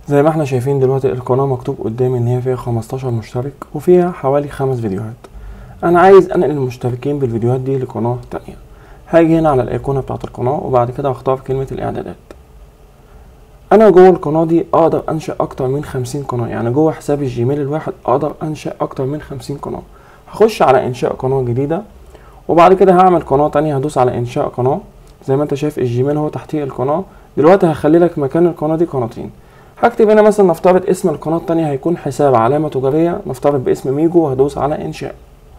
زي ما احنا شايفين دلوقتي القناة مكتوب قدامي ان هي فيها 15 مشترك وفيها حوالي خمس فيديوهات انا عايز انقل المشتركين بالفيديوهات دي لقناة تانية هاجي هنا على الايقونة بتاعت القناة وبعد كده هختار كلمة الاعدادات انا جوه القناة دي اقدر انشأ اكتر من 50 قناة يعني جوه حساب الجيميل الواحد اقدر انشأ اكتر من 50 قناة هخش على انشاء قناة جديدة وبعد كده هعمل قناة تانية هدوس على انشاء قناة زي ما انت شايف الجيميل هو تحتيه القناة دلوقتي هخلي لك مكان القناة دي قناتين هكتب هنا مثلا نفترض اسم القناة التانية هيكون حساب علامة تجارية نفترض باسم ميجو وهدوس على انشاء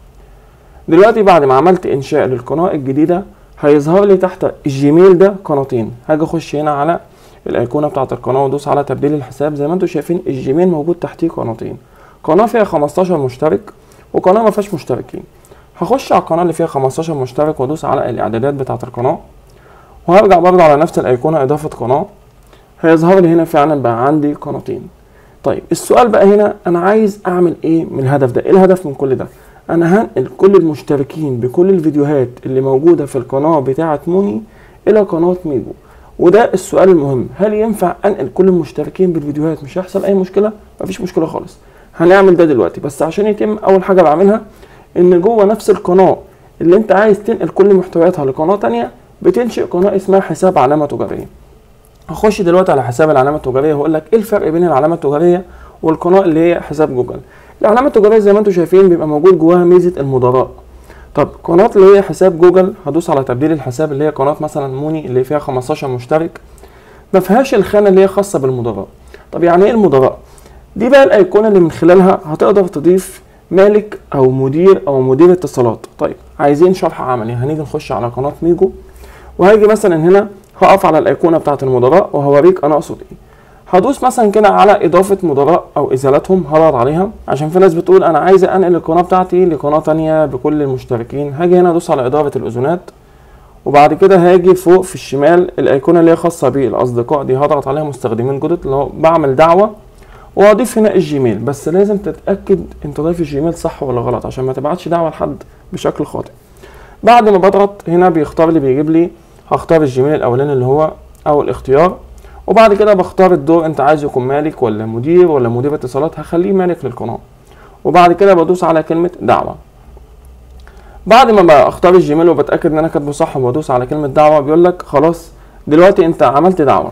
دلوقتي بعد ما عملت انشاء للقناة الجديدة هيظهر لي تحت الجيميل ده قناتين هاجي اخش هنا على الايقونة بتاعة القناة وادوس على تبديل الحساب زي ما انتم شايفين الجيميل موجود تحتيه قناتين قناة فيها 15 مشترك وقناة ما فيهاش مشتركين هخش على القناة اللي فيها 15 مشترك وادوس على الاعدادات بتاعة القناة وهرجع برضه على نفس الايقونة اضافة قناة هيظهر لي هنا فعلا بقى عندي قناتين طيب السؤال بقى هنا انا عايز اعمل ايه من الهدف ده ايه الهدف من كل ده انا هنقل كل المشتركين بكل الفيديوهات اللي موجودة في القناة بتاعة موني الى قناة ميجو وده السؤال المهم هل ينفع انقل كل المشتركين بالفيديوهات مش هيحصل اي مشكلة مفيش مشكلة خالص هنعمل ده دلوقتي بس عشان يتم اول حاجة بعملها ان جوه نفس القناة اللي انت عايز تنقل كل محتوياتها لقناة تانية بتنشئ قناة اسمها حساب علامة تجارية هخش دلوقتي على حساب العلامة التجارية وهقول لك ايه الفرق بين العلامة التجارية والقناة اللي هي حساب جوجل العلامة التجارية زي ما انتم شايفين بيبقى موجود جواها ميزة المدراء طب قناة اللي هي حساب جوجل هدوس على تبديل الحساب اللي هي قناة مثلا موني اللي فيها 15 مشترك ما فيهاش الخانة اللي هي خاصة بالمدراء طب يعني ايه المدراء دي بقى الايقونة اللي من خلالها هتقدر تضيف مالك او مدير او مدير اتصالات طيب عايزين شرح عملي هنيجي نخش على قناة ميجو وهاجي مثلا هنا هقف على الايقونه بتاعه المدراء وهوريك انا اقصد ايه هدوس مثلا كده على اضافه مدراء او ازالتهم هضغط عليها عشان في ناس بتقول انا عايزه انقل القناه بتاعتي لقناه تانية بكل المشتركين هاجي هنا ادوس على اضافه الاذونات وبعد كده هاجي فوق في الشمال الايقونه اللي هي خاصه بالاصدقاء دي هضغط عليها مستخدمين جدد اللي هو بعمل دعوه واضيف هنا الجيميل بس لازم تتاكد انت ضايف الجيميل صح ولا غلط عشان ما تبعتش دعوه لحد بشكل خاطئ بعد ما بضغط هنا بيختار لي بيجيب لي هختار الجيميل الاولاني اللي هو اول اختيار وبعد كده بختار الدور انت عايز يكون مالك ولا مدير ولا مدير اتصالات هخليه مالك للقناه وبعد كده بدوس على كلمه دعوه بعد ما بختار الجيميل وبتاكد ان انا كاتبه صح وبدوس على كلمه دعوه بيقول لك خلاص دلوقتي انت عملت دعوه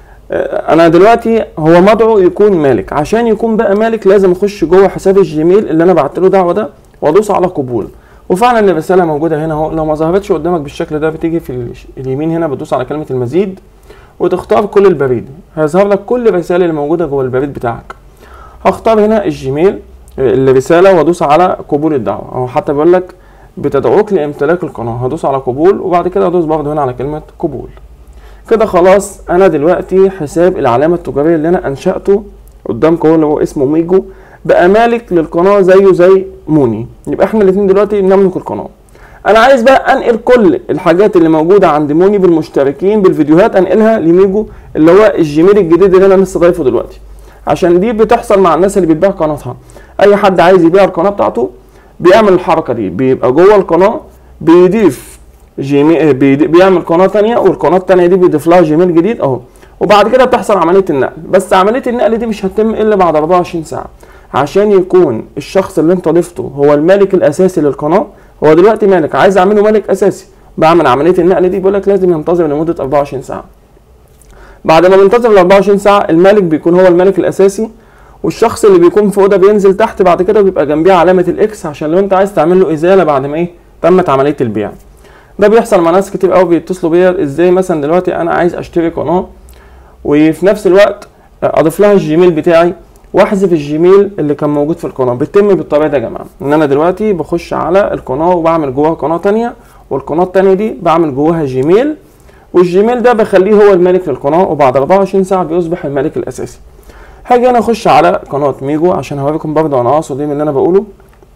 انا دلوقتي هو مدعو يكون مالك عشان يكون بقى مالك لازم اخش جوه حساب الجيميل اللي انا بعت له دعوه ده وادوس على قبول وفعلا الرساله موجوده هنا اهو لو ما ظهرتش قدامك بالشكل ده بتيجي في اليمين هنا بتدوس على كلمه المزيد وتختار كل البريد هيظهر لك كل الرسائل اللي موجوده جوه البريد بتاعك هختار هنا الجيميل الرساله وادوس على قبول الدعوه او حتى بيقول لك بتدعوك لامتلاك القناه هدوس على قبول وبعد كده هدوس برضه هنا على كلمه قبول كده خلاص انا دلوقتي حساب العلامه التجاريه اللي انا انشاته قدامكم هو اللي هو اسمه ميجو بقى مالك للقناه زيه زي موني يبقى احنا الاثنين دلوقتي بنملك القناه انا عايز بقى انقل كل الحاجات اللي موجوده عند موني بالمشتركين بالفيديوهات انقلها لميجو اللي هو الجيميل الجديد اللي انا لسه ضايفه دلوقتي عشان دي بتحصل مع الناس اللي بتبيع قناتها اي حد عايز يبيع القناه بتاعته بيعمل الحركه دي بيبقى جوه القناه بيضيف جيميل بيعمل قناه ثانيه والقناه الثانيه دي بيضيف لها جيميل جديد اهو وبعد كده بتحصل عمليه النقل بس عمليه النقل دي مش هتتم الا بعد 24 ساعه عشان يكون الشخص اللي انت ضفته هو المالك الاساسي للقناه هو دلوقتي مالك عايز اعمله مالك اساسي بعمل عمليه النقل دي بيقول لك لازم ينتظر لمده 24 ساعه بعد ما بينتظر ل 24 ساعه المالك بيكون هو المالك الاساسي والشخص اللي بيكون فوق ده بينزل تحت بعد كده بيبقى جنبيه علامه الاكس عشان لو انت عايز تعمل له ازاله بعد ما ايه تمت عمليه البيع ده بيحصل مع ناس كتير قوي بيتصلوا بيا ازاي مثلا دلوقتي انا عايز اشتري قناه وفي نفس الوقت اضيف لها الجيميل بتاعي واحذف الجيميل اللي كان موجود في القناه بيتم بالطريقه دي يا جماعه ان انا دلوقتي بخش على القناه وبعمل جواها قناه تانية والقناه التانية دي بعمل جواها جيميل والجيميل ده بخليه هو الملك للقناه وبعد 24 ساعه بيصبح الملك الاساسي هاجي انا اخش على قناه ميجو عشان هوريكم برضه انا اقصد ايه من اللي انا بقوله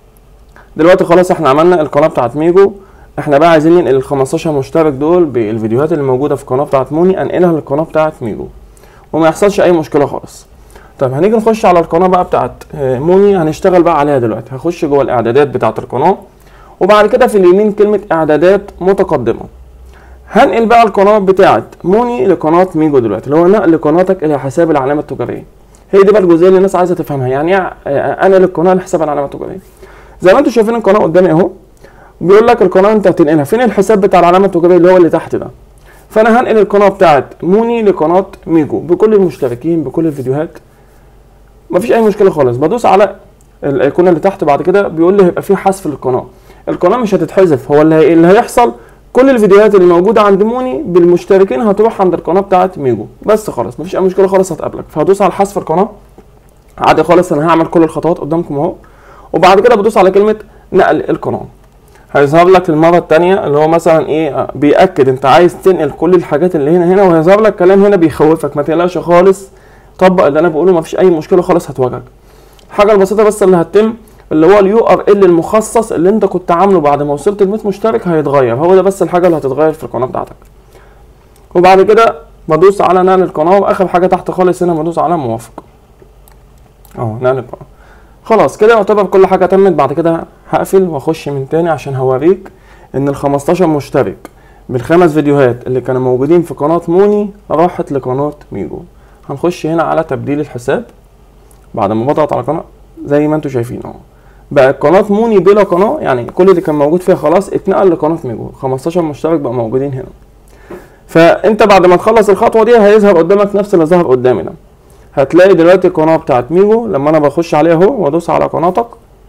دلوقتي خلاص احنا عملنا القناه بتاعت ميجو احنا بقى عايزين ننقل ال 15 مشترك دول بالفيديوهات اللي موجوده في القناه بتاعت موني انقلها للقناه بتاعت ميجو وما يحصلش اي مشكله خالص طيب هنيجي نخش على القناه بقى بتاعت موني هنشتغل بقى عليها دلوقتي هخش جوه الاعدادات بتاعت القناه وبعد كده في اليمين كلمه اعدادات متقدمه هنقل بقى القناه بتاعت موني لقناه ميجو دلوقتي اللي هو نقل قناتك الى حساب العلامه التجاريه هي دي بقى الجزئيه اللي الناس عايزه تفهمها يعني ايه انقل القناه لحساب العلامه التجاريه زي ما انتم شايفين القناه قدامي اهو بيقول لك القناه انت هتنقلها فين الحساب بتاع العلامه التجاريه اللي هو اللي تحت ده فانا هنقل القناه بتاعت موني لقناه ميجو بكل المشتركين بكل الفيديوهات مفيش اي مشكله خالص بدوس على الايقونه اللي تحت بعد كده بيقول لي هيبقى في حذف للقناه القناه مش هتتحذف هو اللي, هي... اللي هيحصل كل الفيديوهات اللي موجوده عند موني بالمشتركين هتروح عند القناه بتاعت ميجو بس خلاص مفيش اي مشكله خالص هتقابلك فهدوس على حذف القناه عادي خالص انا هعمل كل الخطوات قدامكم اهو وبعد كده بدوس على كلمه نقل القناه هيظهر لك المره الثانيه اللي هو مثلا ايه بياكد انت عايز تنقل كل الحاجات اللي هنا هنا وهيظهر لك كلام هنا بيخوفك ما تقلقش خالص طبق اللي انا بقوله مفيش اي مشكله خالص هتواجهك الحاجه البسيطه بس اللي هتتم اللي هو اليو ار ال المخصص اللي انت كنت عامله بعد ما وصلت ل 100 مشترك هيتغير هو ده بس الحاجه اللي هتتغير في القناه بتاعتك وبعد كده بدوس على نقل القناه واخر حاجه تحت خالص هنا بدوس على موافق اهو نقل القناه خلاص كده يعتبر كل حاجه تمت بعد كده هقفل واخش من تاني عشان هوريك ان ال 15 مشترك بالخمس فيديوهات اللي كانوا موجودين في قناه موني راحت لقناه ميجو هنخش هنا على تبديل الحساب بعد ما بضغط على قناه زي ما انتم شايفين اهو بقى قناه موني بلا قناه يعني كل اللي كان موجود فيها خلاص اتنقل لقناه ميجو 15 مشترك بقى موجودين هنا فانت بعد ما تخلص الخطوه دي هيظهر قدامك نفس اللي ظهر قدامي ده هتلاقي دلوقتي القناه بتاعت ميجو لما انا بخش عليها اهو وادوس على قناتك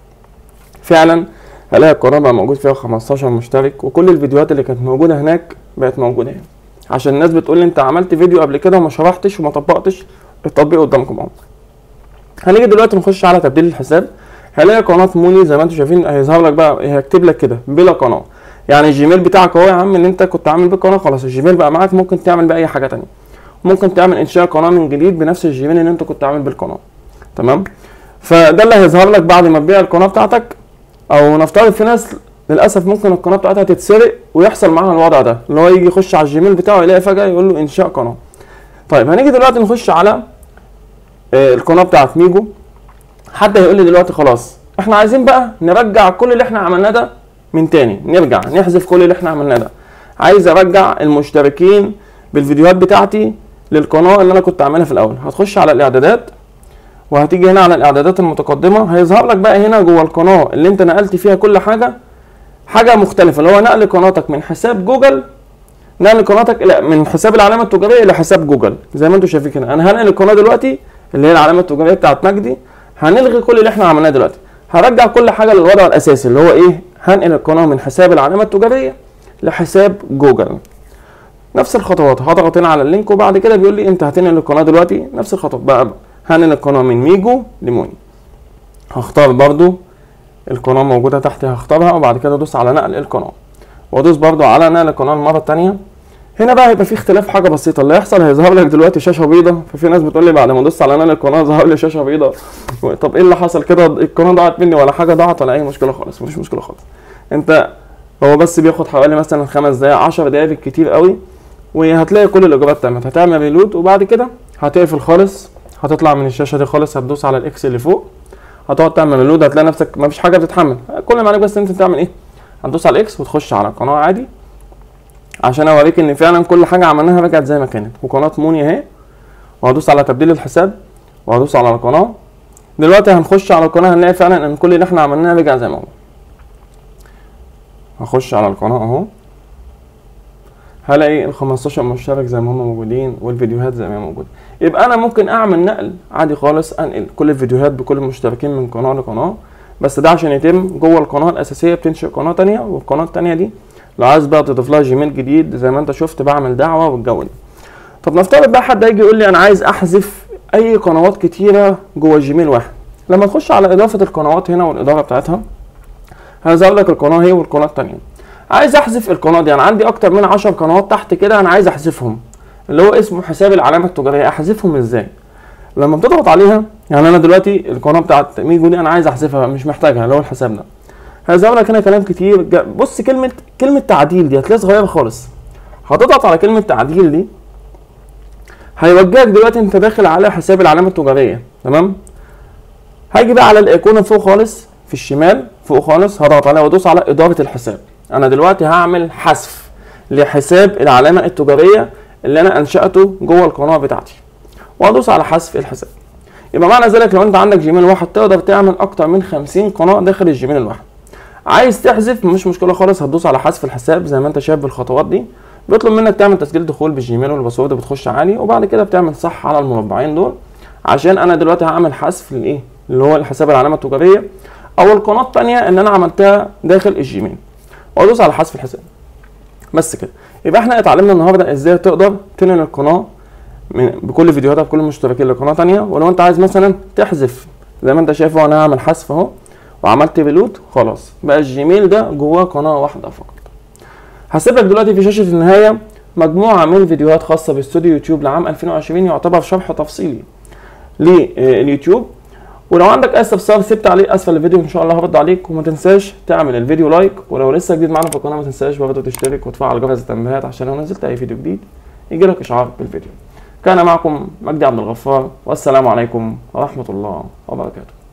فعلا هلاقي القناه بقى موجود فيها 15 مشترك وكل الفيديوهات اللي كانت موجوده هناك بقت موجوده هنا عشان الناس بتقول لي انت عملت فيديو قبل كده وما شرحتش وما طبقتش التطبيق قدامكم اهو هنيجي دلوقتي نخش على تبديل الحساب هلاقي قناه موني زي ما انتم شايفين هيظهر لك بقى هيكتب لك كده بلا قناه يعني الجيميل بتاعك اهو يا عم اللي انت كنت عامل بيه قناه خلاص الجيميل بقى معاك ممكن تعمل بيه اي حاجه تانية ممكن تعمل انشاء قناه من جديد بنفس الجيميل اللي انت كنت عامل بالقناه تمام فده اللي هيظهر لك بعد ما تبيع القناه بتاعتك او نفترض في ناس للاسف ممكن القناه بتاعتها تتسرق ويحصل معاها الوضع ده اللي هو يجي يخش على الجيميل بتاعه يلاقي فجاه يقول له انشاء قناه طيب هنيجي دلوقتي نخش على آه القناه بتاعت ميجو حد هيقول لي دلوقتي خلاص احنا عايزين بقى نرجع كل اللي احنا عملناه ده من تاني نرجع نحذف كل اللي احنا عملناه ده عايز ارجع المشتركين بالفيديوهات بتاعتي للقناه اللي انا كنت عاملها في الاول هتخش على الاعدادات وهتيجي هنا على الاعدادات المتقدمه هيظهر لك بقى هنا جوه القناه اللي انت نقلت فيها كل حاجه حاجه مختلفه اللي هو نقل قناتك من حساب جوجل نقل قناتك الى من حساب العلامه التجاريه الى حساب جوجل زي ما انتم شايفين كده انا هنقل القناه دلوقتي اللي هي العلامه التجاريه بتاعت مجدي هنلغي كل اللي احنا عملناه دلوقتي هرجع كل حاجه للوضع الاساسي اللي هو ايه هنقل القناه من حساب العلامه التجاريه لحساب جوجل نفس الخطوات هضغط هنا على اللينك وبعد كده بيقول لي انت هتنقل القناه دلوقتي نفس الخطوات بقى هنقل القناه من ميجو لموني هختار برضو القناه موجوده تحت هختارها وبعد كده ادوس على نقل القناه وادوس برضو على نقل القناه المره الثانيه هنا بقى هيبقى في اختلاف حاجه بسيطه اللي هيحصل هيظهر لك دلوقتي شاشه بيضاء ففي ناس بتقول لي بعد ما ادوس على نقل القناه ظهر لي شاشه بيضاء طب ايه اللي حصل كده القناه ضاعت مني ولا حاجه ضاعت ولا اي مشكله خالص مفيش مشكله خالص انت هو بس بياخد حوالي مثلا خمس دقايق 10 دقايق بالكتير قوي وهتلاقي كل الاجراءات تمت هتعمل ريلود وبعد كده هتقفل خالص هتطلع من الشاشه دي خالص هتدوس على الاكس اللي فوق هتقعد تعمل ريلود هتلاقي نفسك مفيش حاجه بتتحمل كل ما عليك بس انت تعمل ايه هتدوس على الاكس وتخش على القناه عادي عشان اوريك ان فعلا كل حاجه عملناها رجعت زي ما كانت وقناه موني اهي وهدوس على تبديل الحساب وهدوس على القناه دلوقتي هنخش على القناه هنلاقي فعلا ان كل اللي احنا عملناه رجع زي ما هو هخش على القناه اهو هلاقي ال 15 مشترك زي ما هم موجودين والفيديوهات زي ما هي موجوده يبقى انا ممكن اعمل نقل عادي خالص انقل كل الفيديوهات بكل المشتركين من قناه لقناه بس ده عشان يتم جوه القناه الاساسيه بتنشئ قناه تانية والقناه التانية دي لو عايز بقى تضيف لها جيميل جديد زي ما انت شفت بعمل دعوه والجو ده طب نفترض بقى حد هيجي يقول لي انا عايز احذف اي قنوات كتيره جوه جيميل واحد لما تخش على اضافه القنوات هنا والاداره بتاعتها هيظهر لك القناه هي والقناه التانية عايز احذف القناه دي انا عندي اكتر من 10 قنوات تحت كده انا عايز احذفهم اللي هو اسمه حساب العلامه التجاريه احذفهم ازاي لما بتضغط عليها يعني انا دلوقتي القناه بتاعت ميجو دي انا عايز احذفها مش محتاجها اللي هو الحساب ده هيظهر لك هنا كلام كتير بص كلمه كلمه تعديل دي هتلاقيها صغيره خالص هتضغط على كلمه تعديل دي هيوجهك دلوقتي انت داخل على حساب العلامه التجاريه تمام هاجي بقى على الايقونه فوق خالص في الشمال فوق خالص هضغط عليها وادوس على اداره الحساب انا دلوقتي هعمل حذف لحساب العلامه التجاريه اللي انا انشاته جوه القناه بتاعتي وادوس على حذف الحساب يبقى معنى ذلك لو انت عندك جيميل واحد تقدر تعمل اكتر من 50 قناه داخل الجيميل الواحد عايز تحذف مش مشكله خالص هتدوس على حذف الحساب زي ما انت شايف بالخطوات دي بيطلب منك تعمل تسجيل دخول بالجيميل والباسورد بتخش عالي وبعد كده بتعمل صح على المربعين دول عشان انا دلوقتي هعمل حذف للايه اللي هو الحساب العلامه التجاريه او القناه الثانيه اللي انا عملتها داخل الجيميل وادوس على حذف الحساب بس كده يبقى احنا اتعلمنا النهارده ازاي تقدر تنقل القناه من بكل فيديوهاتها بكل المشتركين لقناه تانية ولو انت عايز مثلا تحذف زي ما انت شايف انا هعمل حذف اهو وعملت بلوت خلاص بقى الجيميل ده جواه قناه واحده فقط هسيب لك دلوقتي في شاشه النهايه مجموعه من فيديوهات خاصه باستوديو يوتيوب لعام 2020 يعتبر شرح تفصيلي لليوتيوب ولو عندك اي استفسار سيب تعليق اسفل الفيديو ان شاء الله هرد عليك وما تنساش تعمل الفيديو لايك ولو لسه جديد معانا في القناه ما تنساش برضه تشترك وتفعل جرس التنبيهات عشان لو نزلت اي فيديو جديد يجيلك اشعار بالفيديو كان معكم مجدي عبد الغفار والسلام عليكم ورحمه الله وبركاته